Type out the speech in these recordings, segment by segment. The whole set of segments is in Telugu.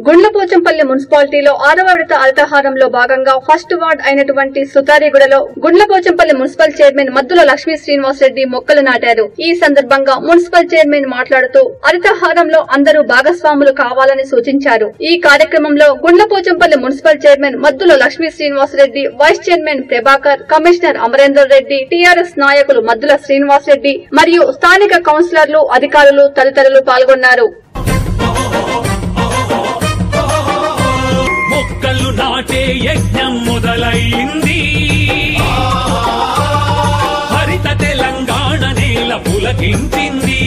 గుండ్లపోచంపల్లి మున్సిపాలిటీలో ఆరవ విడత అల్తాహారంలో భాగంగా ఫస్ట్ వార్డ్ అయినటువంటి సుతారిగూడలో గుండ్లపోచంపల్లి మున్సిపల్ చైర్మన్ మద్దుల లక్ష్మీ శ్రీనివాసరెడ్డి మొక్కలు నాటారు ఈ సందర్భంగా మున్సిపల్ చైర్మన్ మాట్లాడుతూ హరితహారంలో అందరూ భాగస్వాములు కావాలని సూచించారు ఈ కార్యక్రమంలో Gundlapochampally municipal chairman Maddula Lakshmi Srinivasa Reddy vice chairman Prabhakar commissioner Amarender Reddy TRS నాయకులు మద్దుల శ్రీనివాసరెడ్డి మరియు స్థానిక కౌన్సిలర్లు అధికారులు తదితరులు పాల్గొన్నారు మొక్కలు నాటే యజ్ఞం మొదలైంది హరిత తెలంగాణ నేల పులకించింది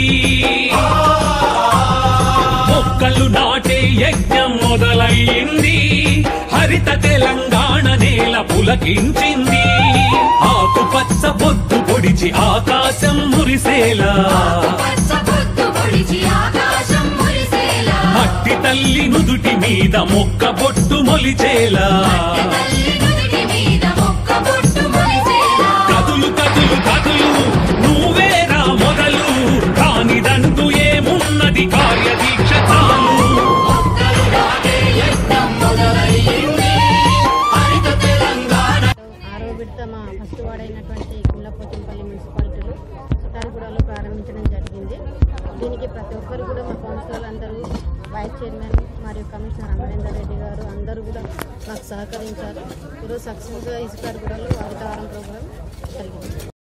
మొక్కలు నాటే యజ్ఞం మొదలైంది హరిత తెలంగాణ నేల పులకించింది ఆకుపచ్చ పొద్దు పొడిచి ఆకాశం మురిసేలా పచ్చబొట్టు పొడిచి ఆకాశం మురిసేలా మట్టి తల్లి నుదుటి మీద మొక్క బొట్టు మొలిచేలా తల్లి నుదుటి మీద మొక్క బొట్టు మొలిసేలా కదులు కదులు కదులు నువ్వేరా మొదలు కానిదంటూ ఏమున్నది కార్యదీక్ష చాలు మొక్కలు నాటే యజ్ఞం మొదలయ్యింది హరిత తెలంగాణ ఆరో విడత మా ఫస్ట్ వార్డ్ అయినటువంటి కుళ్ళపోచంపల్లి మున్సిపాలిటీలో సుతారిగూడలో ప్రారంభించడం జరిగింది దీనికి ప్రతి ఒక్కరు కూడా మా కౌన్సిలర్ అందరూ వైస్ చైర్మన్ మరియు కమిషనర్ అమరేందర్ రెడ్డి గారు అందరూ కూడా మాకు సహకరించారు ఈరోజు సక్సెస్ఫుల్గా ఈ సుతారిగూడలో హరితహారం ప్రోగ్రాం జరిగింది